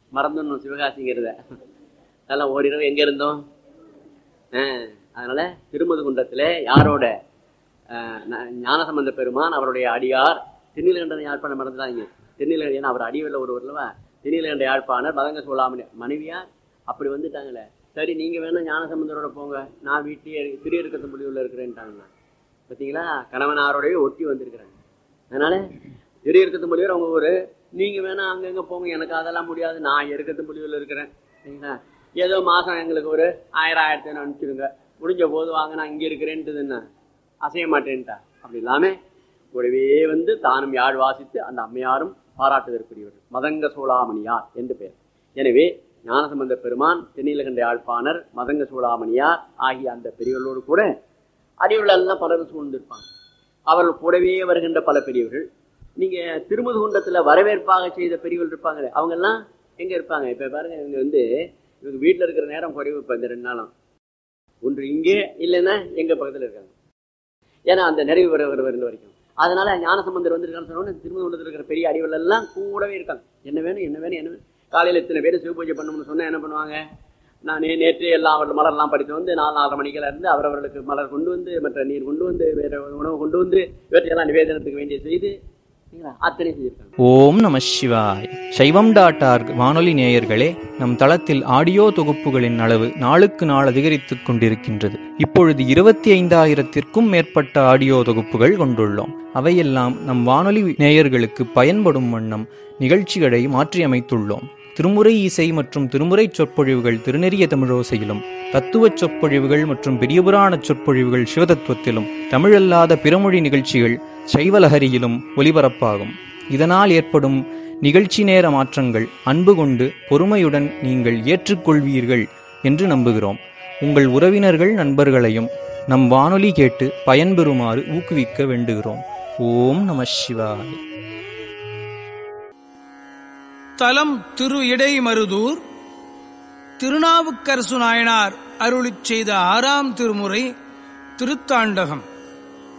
மறந்துடணும் சிவகாசிங்கிறத அதெல்லாம் ஓரிரவு எங்க இருந்தோம் ஆ, அதனால திருமதுகுன்றத்துல யாரோட ஆஹ், ந- ஞானசம்பந்த பெருமான் அவருடைய அடியார் திருநீலகண்டன் யாழ்ப்பாணம் மறந்துடாதீங்க திருநீலகண்டன் ஏன்னா அவர் அடிவில் ஒருவர்லவா திருநீலகண்ட யாழ்ப்பாணர் மதங்க சொல்லாமணி மனைவியார் அப்படி வந்துட்டாங்களே சரி நீங்க வேணா ஞானசம்பந்தரோட போங்க நான் வீட்டிலேயே இரு- திருக்கத்து முடிவுல இருக்கிறேன்ட்டாங்கண்ணா பார்த்தீங்களா கணவனாரோடய ஒட்டி வந்திருக்கிறாங்க அதனால திரு இருக்கத்து முடிவர் அவங்க ஒரு நீங்க வேணா அங்கங்க போங்க எனக்கு அதெல்லாம் முடியாது நான் இருக்கத்து முடிவில் இருக்கிறேன் சரிங்களா ஏதோ மாசம் எங்களுக்கு ஒரு ஆயிரம் ஆயிரத்தி ஐநூறு அனுப்பிச்சிடுங்க முடிஞ்ச போது வாங்க நான் இங்க இருக்கிறேன்ட்டு என்ன அசைய மாட்டேன்ட்டா அப்படி இல்லாம கூடவே வந்து தானும் யாழ் வாசித்து அந்த அம்மையாரும் பாராட்டுதற்குரியவர் மதங்க சோழாமணியார் என்று பெயர் எனவே ஞானசம்பந்த பெருமான் தென்னிலகண்ட யாழ்ப்பாணர் மதங்க சூளாமணியார் ஆகிய அந்த பெரியவர்களோடு கூட அடிவுகளெல்லாம் பலரும் சூழ்ந்திருப்பாங்க அவர்கள் கூடவே வருகின்ற பல பெரியவர்கள் நீங்க திருமுதுகுண்டத்துல வரவேற்பாக செய்த பெரியவர்கள் இருப்பாங்களே அவங்க எல்லாம் எங்க இருப்பாங்க இப்ப பாருங்க இவங்க வந்து இவங்க வீட்டுல இருக்கிற நேரம் குறைவு இப்ப இந்த ரெண்டு நாளும் ஒன்று இங்கே இல்லைன்னா எங்க பக்கத்துல இருக்காங்க ஏன்னா அந்த நிறைவு வர வர வருகிற வரைக்கும் அதனால ஞானசம்பந்தர் வந்திருக்கான்னு சொன்னோன்னு திருமுதுகுண்டத்தில் இருக்கிற பெரிய அடிகள் எல்லாம் கூடவே இருக்காங்க என்ன வேணும் என்ன வேணும் என்ன வேணும் காலையில் இத்தனை பேர் சிவபூஜை பண்ணணும்னு சொன்னா என்ன பண்ணுவாங்க நான் நே நேற்று எல்லாம் அவர்கள் மலர்லாம் படித்து வந்து நாலு நாலரை மணிக்கெல்லாம் இருந்து அவரவர்களுக்கு மலர் கொண்டு வந்து மற்ற நீர் கொண்டு வந்து வேற உணவு கொண்டு வந்து இவற்றையெல்லாம் நிவேதனத்துக்கு வேண்டிய செய்து சரிங்களா? அத்தனை செஞ்சிருக்காங்க ஓம் நம சிவாய் சைவம் டாட் ஆர்க் வானொலி நேயர்களே நம் தளத்தில் ஆடியோ தொகுப்புகளின் அளவு நாளுக்கு நாள் அதிகரித்துக் கொண்டிருக்கின்றது இப்பொழுது இருபத்தி ஐந்தாயிரத்திற்கும் மேற்பட்ட ஆடியோ தொகுப்புகள் கொண்டுள்ளோம் அவையெல்லாம் நம் வானொலி நேயர்களுக்கு பயன்படும் வண்ணம் நிகழ்ச்சிகளை மாற்றியமைத்துள்ளோம் திருமுறை இசை மற்றும் திருமுறை சொற்பொழிவுகள் திருநெறிய தமிழோசையிலும் தத்துவச் சொற்பொழிவுகள் மற்றும் பெரியபுராண சொற்பொழிவுகள் சிவதத்துவத்திலும் தமிழல்லாத பிறமொழி நிகழ்ச்சிகள் சைவலஹரியிலும் ஒலிபரப்பாகும் இதனால் ஏற்படும் நிகழ்ச்சி நேர மாற்றங்கள் அன்பு கொண்டு பொறுமையுடன் நீங்கள் ஏற்றுக்கொள்வீர்கள் என்று நம்புகிறோம் உங்கள் உறவினர்கள் நண்பர்களையும் நம் வானொலி கேட்டு பயன்பெறுமாறு ஊக்குவிக்க வேண்டுகிறோம் ஓம் நம சிவாய் தலம் திரு இடைமருதூர் திருநாவுக்கரசு நாயனார் அருளிச் செய்த ஆறாம் திருமுறை திருத்தாண்டகம்